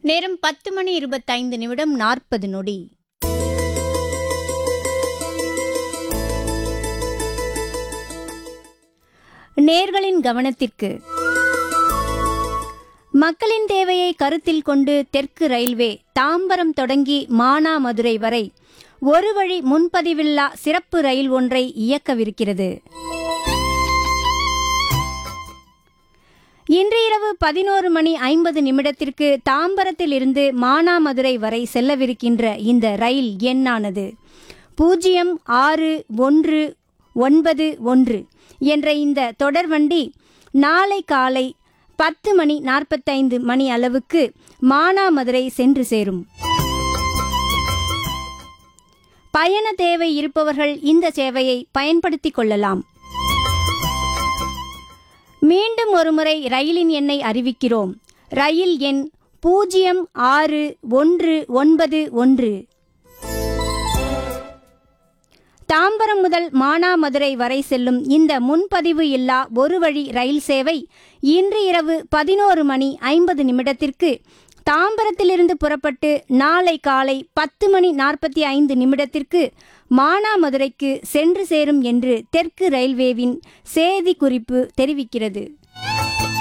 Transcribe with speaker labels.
Speaker 1: நேரம் பத்து மணி இருபத்தைந்து நிமிடம் நாற்பது நொடி நேர்களின் கவனத்திற்கு மக்களின் தேவையை கருத்தில் கொண்டு தெற்கு ரயில்வே தாம்பரம் தொடங்கி மானாமதுரை வரை ஒரு வழி முன்பதிவில்லா சிறப்பு ரயில் ஒன்றை இயக்கவிருக்கிறது இன்று இரவு பதினோரு மணி ஐம்பது நிமிடத்திற்கு தாம்பரத்தில் இருந்து மானாமதுரை வரை செல்லவிருக்கின்ற இந்த ரயில் எண்ணானது பூஜ்ஜியம் ஆறு ஒன்று ஒன்பது ஒன்று என்ற இந்த தொடர்வண்டி நாளை காலை பத்து மணி நாற்பத்தைந்து மணி அளவுக்கு மானாமதுரை சென்று சேரும் பயண தேவை இருப்பவர்கள் இந்த சேவையை பயன்படுத்திக் கொள்ளலாம் மீண்டும் ஒருமுறை ரயிலின் எண்ணை அறிவிக்கிறோம் ரயில் எண் பூஜ்ஜியம் ஆறு ஒன்று ஒன்பது ஒன்று தாம்பரம் முதல் மானாமதுரை வரை செல்லும் இந்த முன்பதிவு இல்லா ஒரு வழி ரயில் சேவை இன்று இரவு பதினோரு மணி ஐம்பது நிமிடத்திற்கு தாம்பரத்திலிருந்து புறப்பட்டு நாளை காலை பத்து மணி நாற்பத்தி ஐந்து நிமிடத்திற்கு மானாமதுரைக்கு சென்று சேரும் என்று தெற்கு ரயில்வேவின் செய்தி குறிப்பு தெரிவிக்கிறது